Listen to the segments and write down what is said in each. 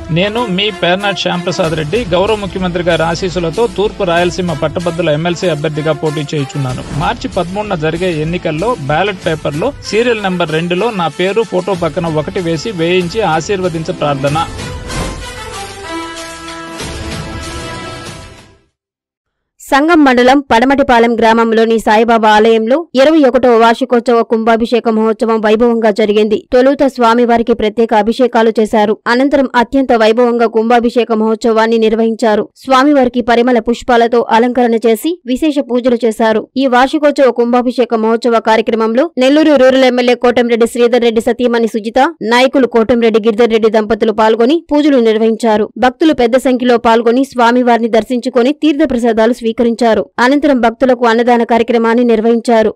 నేను మీ పేర్నాట్ శ్యాంప్రసాద్ రెడ్డి గౌరవ ముఖ్యమంత్రి గారి ఆశీస్సులతో తూర్పు రాయలసీమ పట్టభద్రుల ఎమ్మెల్సీ అభ్యర్థిగా పోటీ చేయుచున్నాను మార్చి పదమూడున జరిగే ఎన్నికల్లో బ్యాలెట్ పేపర్లో సీరియల్ నెంబర్ రెండులో నా పేరు ఫోటో పక్కన ఒకటి వేసి వేయించి ఆశీర్వదించ ప్రార్థన సంగం మండలం పడమటిపాలెం గ్రామంలోని సాయిబాబా ఆలయంలో ఇరవై ఒకటవ వార్షికోత్సవ కుంభాభిషేక మహోత్సవం వైభవంగా జరిగింది తొలుత స్వామివారికి ప్రత్యేక అభిషేకాలు చేశారు అనంతరం అత్యంత వైభవంగా కుంభాభిషేక మహోత్సవాన్ని నిర్వహించారు స్వామివారికి పరిమళ పుష్పాలతో అలంకరణ చేసి విశేష పూజలు చేశారు ఈ వార్షికోత్సవ కుంభాభిషేక మహోత్సవ కార్యక్రమంలో నెల్లూరు రూరల్ ఎమ్మెల్యే కోటంరెడ్డి శ్రీధర్ రెడ్డి సతీమణి సుజిత నాయకులు కోటంరెడ్డి గిరిధర్ రెడ్డి దంపతులు పాల్గొని పూజలు నిర్వహించారు భక్తులు పెద్ద సంఖ్యలో పాల్గొని స్వామివారిని దర్శించుకొని తీర్థప్రసాదాలు స్వీకరించారు అనంతరం భక్తులకు అన్నదాన కార్యక్రమాన్ని నిర్వహించారు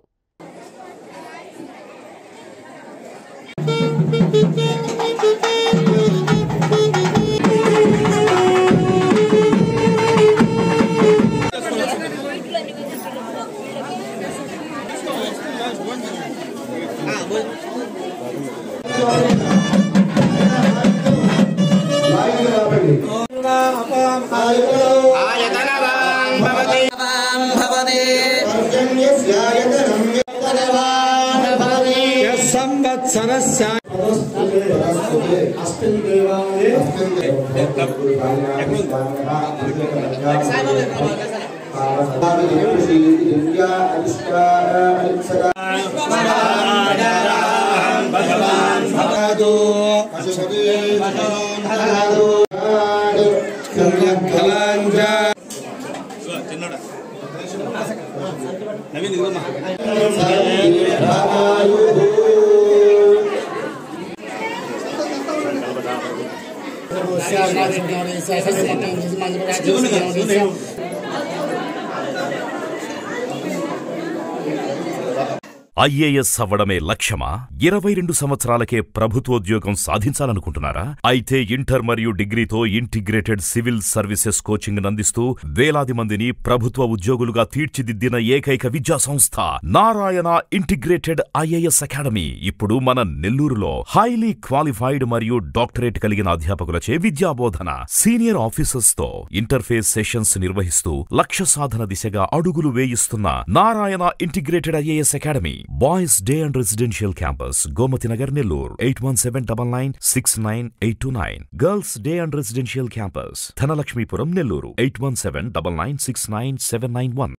సంవత్సరస్య ఐఏఎస్ అవ్వడమే లక్ష్యమా ఇరవై రెండు సంవత్సరాలకే ప్రభుత్వోద్యోగం సాధించాలనుకుంటున్నారా అయితే ఇంటర్ మరియు డిగ్రీతో ఇంటిగ్రేటెడ్ సివిల్ సర్వీసెస్ కోచింగ్ అందిస్తూ వేలాది మందిని ప్రభుత్వ ఉద్యోగులుగా తీర్చిదిద్దిన ఏకైక విద్యా సంస్థ నారాయణ ఇంటిగ్రేటెడ్ ఐఏఎస్ అకాడమీ ఇప్పుడు మన నెల్లూరులో హైలీ క్వాలిఫైడ్ మరియు డాక్టరేట్ కలిగిన అధ్యాపకులచే విద్యాబోధన సీనియర్ ఆఫీసర్స్ తో ఇంటర్ఫేస్ సెషన్స్ నిర్వహిస్తూ లక్ష్య సాధన దిశగా అడుగులు వేయిస్తున్న Narayana integrated IAS academy boys day and residential campus Gomathi Nagar Nellore eight one seven double nine six nine eight two nine girls day and residential campus Dhanalakshmipuram Nellore eight one seven double nine six nine seven nine one